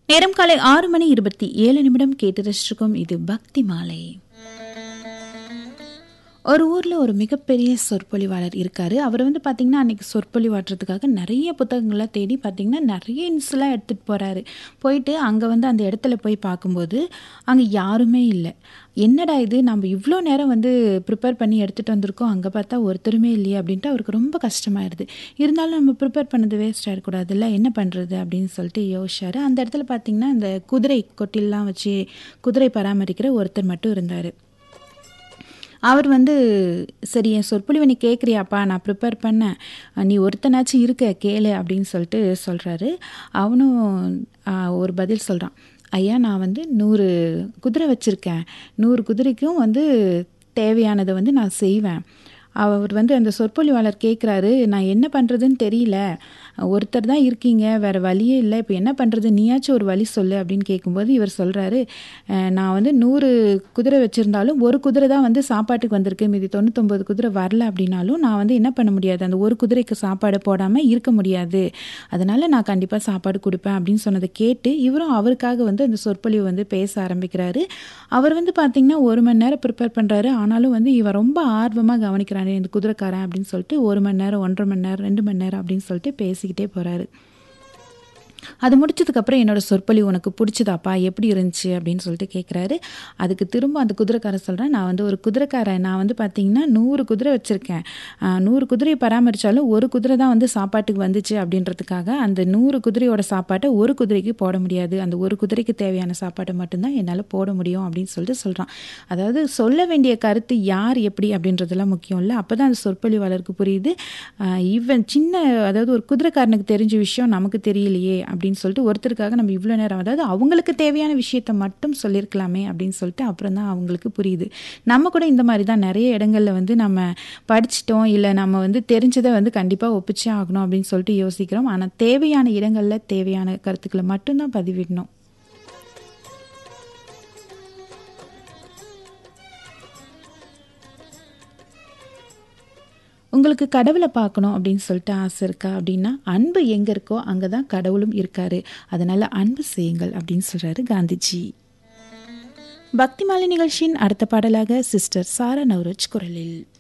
நேரம் காலை ஆறு மணி இருபத்தி ஏழு நிமிடம் கேட்டு ரசிச்சிருக்கோம் இது பக்தி மாலை ஒரு ஊரில் ஒரு மிகப்பெரிய சொற்பொழிவாளர் இருக்கார் அவர் வந்து பார்த்திங்கன்னா அன்றைக்கி சொற்பொழிவாட்டுறதுக்காக நிறைய புத்தகங்களை தேடி பார்த்திங்கன்னா நிறைய இன்ஸ்லாம் எடுத்துகிட்டு போகிறாரு போயிட்டு அங்கே வந்து அந்த இடத்துல போய் பார்க்கும்போது அங்கே யாருமே இல்லை என்னடா இது நம்ம இவ்வளோ நேரம் வந்து ப்ரிப்பேர் பண்ணி எடுத்துகிட்டு வந்திருக்கோம் அங்கே பார்த்தா ஒருத்தருமே இல்லையே அப்படின்ட்டு அவருக்கு ரொம்ப கஷ்டமாயிருது இருந்தாலும் நம்ம ப்ரிப்பேர் பண்ணது வேஸ்ட் ஆகிடக்கூடாதுல்ல என்ன பண்ணுறது அப்படின்னு சொல்லிட்டு யோசிச்சார் அந்த இடத்துல பார்த்திங்கன்னா அந்த குதிரை கொட்டிலாம் வச்சு குதிரை பராமரிக்கிற ஒருத்தர் மட்டும் இருந்தார் அவர் வந்து சரி என் சொற்பொழிவை நீ கேட்குறியாப்பா நான் ப்ரிப்பேர் பண்ணேன் நீ ஒருத்தனாச்சும் இருக்க கேளு அப்படின்னு சொல்லிட்டு சொல்கிறாரு அவனும் ஒரு பதில் சொல்கிறான் ஐயா நான் வந்து நூறு குதிரை வச்சுருக்கேன் நூறு குதிரைக்கும் வந்து தேவையானதை வந்து நான் செய்வேன் அவர் வந்து அந்த சொற்பொழிவாளர் கேட்குறாரு நான் என்ன பண்ணுறதுன்னு தெரியல ஒருத்தர் தான் இருக்கீங்க வேறு வழியே இல்லை இப்போ என்ன பண்ணுறது நீயாச்சும் ஒரு வழி சொல்லு அப்படின்னு கேட்கும்போது இவர் சொல்கிறாரு நான் வந்து நூறு குதிரை வச்சுருந்தாலும் ஒரு குதிரை தான் வந்து சாப்பாட்டுக்கு வந்திருக்கு மீதி தொண்ணூத்தொம்பது குதிரை வரல அப்படின்னாலும் நான் வந்து என்ன பண்ண முடியாது அந்த ஒரு குதிரைக்கு சாப்பாடு போடாமல் இருக்க முடியாது அதனால் நான் கண்டிப்பாக சாப்பாடு கொடுப்பேன் அப்படின்னு சொன்னதை கேட்டு இவரும் அவருக்காக வந்து அந்த சொற்பொழிவு வந்து பேச ஆரம்பிக்கிறாரு அவர் வந்து பார்த்திங்கன்னா ஒரு மணி நேரம் ப்ரிப்பேர் பண்ணுறாரு ஆனாலும் வந்து இவர் ரொம்ப ஆர்வமாக கவனிக்கிறாரு இந்த குதிரைக்காரன் அப்படின்னு சொல்லிட்டு ஒரு மணி நேரம் ஒன்றரை மணி நேரம் ரெண்டு மணி நேரம் அப்படின்னு சொல்லிட்டு பேசிக்கிட்டே போகிறாரு அது முடிச்சதுக்கப்புறம் என்னோட சொற்பொழிவு உனக்கு பிடிச்சதாப்பா எப்படி இருந்துச்சு அப்படின்னு சொல்லிட்டு கேட்குறாரு அதுக்கு திரும்ப அந்த குதிரைக்காரன் சொல்கிறேன் நான் வந்து ஒரு குதிரைக்காரன் நான் வந்து பார்த்தீங்கன்னா நூறு குதிரை வச்சுருக்கேன் நூறு குதிரையை பராமரித்தாலும் ஒரு குதிரை தான் வந்து சாப்பாட்டுக்கு வந்துச்சு அப்படின்றதுக்காக அந்த நூறு குதிரையோட சாப்பாட்டை ஒரு குதிரைக்கு போட முடியாது அந்த ஒரு குதிரைக்கு தேவையான சாப்பாட்டை மட்டும்தான் என்னால் போட முடியும் அப்படின்னு சொல்லிட்டு சொல்கிறான் அதாவது சொல்ல வேண்டிய கருத்து யார் எப்படி அப்படின்றதெல்லாம் முக்கியம் இல்லை அப்போ தான் அந்த சொற்பொழிவாளருக்கு புரியுது ஈவன் சின்ன அதாவது ஒரு குதிரைக்காரனுக்கு தெரிஞ்ச விஷயம் நமக்கு தெரியலையே அப்படின்னு சொல்லிட்டு ஒருத்தருக்காக நம்ம இவ்வளோ நேரம் அதாவது அவங்களுக்கு தேவையான விஷயத்த மட்டும் சொல்லியிருக்கலாமே அப்படின்னு சொல்லிட்டு அப்புறம் தான் அவங்களுக்கு புரியுது நம்ம கூட இந்த மாதிரி தான் நிறைய இடங்களில் வந்து நம்ம படிச்சிட்டோம் இல்லை நம்ம வந்து தெரிஞ்சதை வந்து கண்டிப்பாக ஒப்பிச்சே ஆகணும் அப்படின்னு சொல்லிட்டு யோசிக்கிறோம் ஆனால் தேவையான இடங்களில் தேவையான கருத்துக்களை மட்டும்தான் பதிவிடணும் உங்களுக்கு கடவுளை பார்க்கணும் அப்படின்னு சொல்லிட்டு ஆசை இருக்கா அப்படின்னா அன்பு எங்கே இருக்கோ அங்கே தான் கடவுளும் இருக்காரு அதனால் அன்பு செய்யுங்கள் அப்படின்னு சொல்கிறாரு காந்திஜி பக்திமாலை நிகழ்ச்சியின் அடுத்த பாடலாக சிஸ்டர் சாரா நவரோஜ் குரலில்